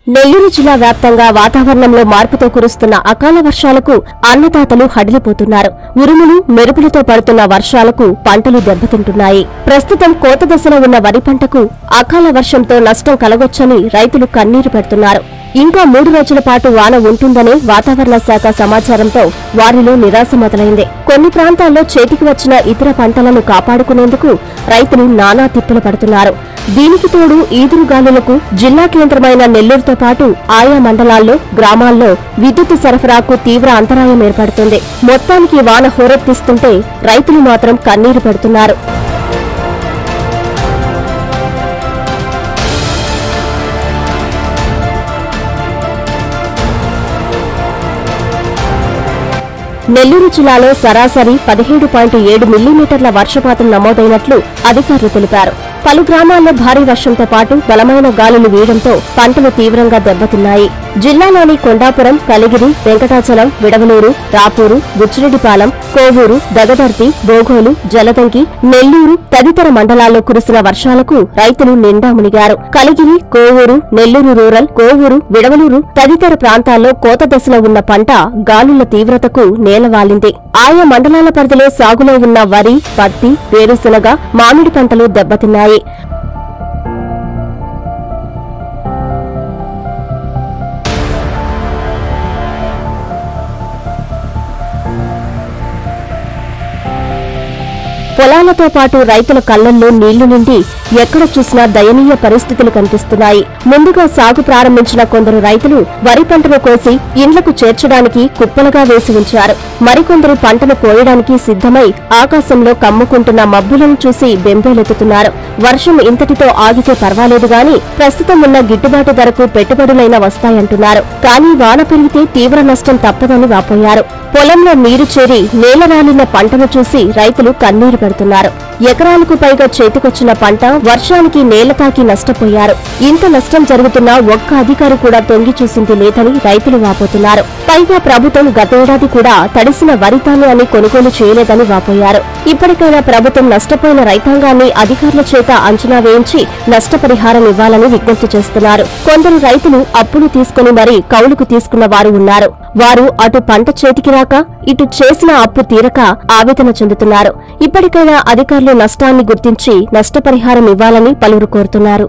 నెల్లూరు జిల్లా వ్యాప్తంగా వాతావరణంలో మార్పుతో కురుస్తున్న అకాల వర్షాలకు అన్నదాతలు హడిలిపోతున్నారు ఉరుములు మెరుపులతో పడుతున్న వర్షాలకు పంటలు దెబ్బతింటున్నాయి ప్రస్తుతం కోత దశలో ఉన్న వరి పంటకు అకాల వర్షంతో నష్టం కలగొచ్చని రైతులు కన్నీరు పెడుతున్నారు ఇంకా మూడు రోజుల పాటు వాన ఉంటుందనే వాతావరణ శాఖ సమాచారంతో వారిలో నిరాశ మొదలైంది కొన్ని ప్రాంతాల్లో చేతికి వచ్చిన ఇతర పంటలను కాపాడుకునేందుకు రైతులు నానా తిప్పలు పడుతున్నారు దీనికి తోడు ఈదురుగాలులకు జిల్లా కేంద్రమైన నెల్లూరుతో పాటు ఆయా మండలాల్లో గ్రామాల్లో విద్యుత్ సరఫరాకు తీవ్ర అంతరాయం ఏర్పడుతుంది మొత్తానికి వాన హోరెత్తిస్తుంటే రైతులు మాత్రం కన్నీరు పెడుతున్నారు నెల్లూరు జిల్లాలో సరాసరి పదిహేడు పాయింట్ ఏడు మిల్లీమీటర్ల వర్షపాతం నమోదైనట్లు అధికారులు తెలిపారు పలు గ్రామాల్లో భారీ వర్షంతో పాటు బలమైన గాలులు వీయడంతో పంటలు తీవ్రంగా దెబ్బతిన్నాయి జిల్లాలోని కొండాపురం కలిగిరి వెంకటాచలం విడవలూరు రాపూరు బుచ్చిరెడ్డిపాలెం కోవూరు దగదర్తి బోగోలు జలదంకి నెల్లూరు తదితర మండలాల్లో కురిసిన వర్షాలకు రైతులు నిండా మునిగారు కలిగిరి కోవూరు నెల్లూరు రూరల్ కోవూరు విడవలూరు తదితర ప్రాంతాల్లో కోత దశలో ఉన్న పంట గాలుల తీవ్రతకు నేలవాలింది ఆయా మండలాల పరిధిలో సాగులో ఉన్న వరి పత్తి వేరుశనగ మామిడి పంటలు దెబ్బతిన్నాయి పొలాలతో పాటు రైతుల కళ్లల్లో నీళ్లు నిండి ఎక్కడ చూసినా దయనీయ పరిస్థితులు కనిపిస్తున్నాయి ముందుగా సాగు ప్రారంభించిన కొందరు రైతులు వరి పంటను కోసి ఇండ్లకు చేర్చడానికి కుప్పలుగా వేసి ఉంచారు మరికొందరు పంటను కోయడానికి సిద్ధమై ఆకాశంలో కమ్ముకుంటున్న మబ్బులను చూసి బెంబేలెత్తుతున్నారు వర్షం ఇంతటితో ఆగితే పర్వాలేదు గాని ప్రస్తుతం ఉన్న గిట్టుబాటు ధరకు పెట్టుబడులైనా వస్తాయంటున్నారు కానీ వాన పెరిగితే తీవ్ర నష్టం తప్పదని వాపోయారు పొలంలో నీరు చేరి నేలరాలిన పంటను చూసి రైతులు కన్నీరు పెడుతున్నారు ఎకరాలకు పైగా చేతికొచ్చిన పంట వర్షానికి నేల తాకి నష్టపోయారు ఇంత నష్టం జరుగుతున్నా ఒక్క అధికారి కూడా తొంగి చూసింది లేదని రైతులు వాపోతున్నారు పైగా ప్రభుత్వం గతేడాది కూడా తడిసిన వరి ధాన్యాన్ని కొనుగోలు చేయలేదని వాపోయారు ఇప్పటికైనా ప్రభుత్వం నష్టపోయిన రైతాంగాన్ని అధికారుల చేత అంచనా వేయించి నష్టపరిహారం ఇవ్వాలని విజ్ఞప్తి చేస్తున్నారు కొందరు రైతులు అప్పులు తీసుకుని మరీ కౌలుకు తీసుకున్న వారు ఉన్నారు వారు అటు పంట చేతికి రాక ఇటు చేసిన అప్పు తీరక ఆవేదన చెందుతున్నారు ఇప్పటికైనా అధికారులు నష్టాన్ని గుర్తించి నష్టపరిహారం ఇవ్వాలని పలువురు కోరుతున్నారు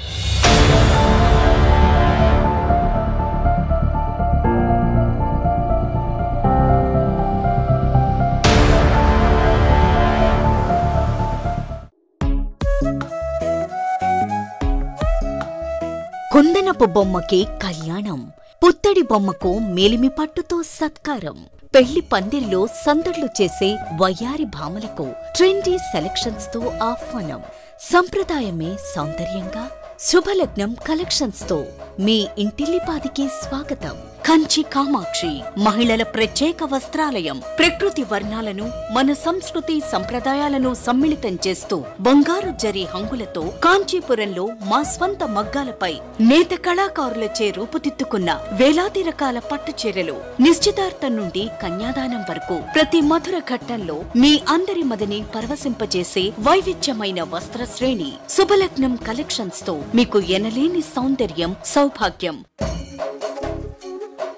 కుందనపు బొమ్మకి కళ్యాణం పుత్తడి బొమ్మకు మేలిమి పట్టుతో సత్కారం పెళ్లి పందిరిలో సందడ్లు చేసే వయ్యారి భామలకు ట్రెండీ సెలక్షన్స్ తో ఆహ్వానం సంప్రదాయమే సౌందర్యంగా శుభలగ్నం కలెక్షన్స్ తో మీ ఇంటిల్లిపాదికి స్వాగతం కంచి కామాక్షి మహిళల ప్రత్యేక వస్త్రాలయం ప్రకృతి వర్ణాలను మన సంస్కృతి సంప్రదాయాలను సమ్మిళితం చేస్తూ బంగారు జరి హంగులతో కాంచీపురంలో మా స్వంత మగ్గాలపై నేత కళాకారులచే రూపుదిద్దుకున్న వేలాది రకాల పట్టు చీరలు నిశ్చితార్థం నుండి కన్యాదానం వరకు ప్రతి మధుర ఘట్టంలో మీ అందరి మదిని పరవశింపజేసే వైవిధ్యమైన వస్త్ర శ్రేణి శుభలగ్నం కలెక్షన్స్ తో మీకు ఎనలేని సౌందర్యం సౌభాగ్యం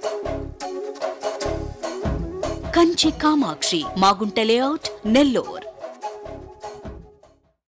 కంచి కామాక్షి మాగుంట లేఅవుట్ నెల్లూర్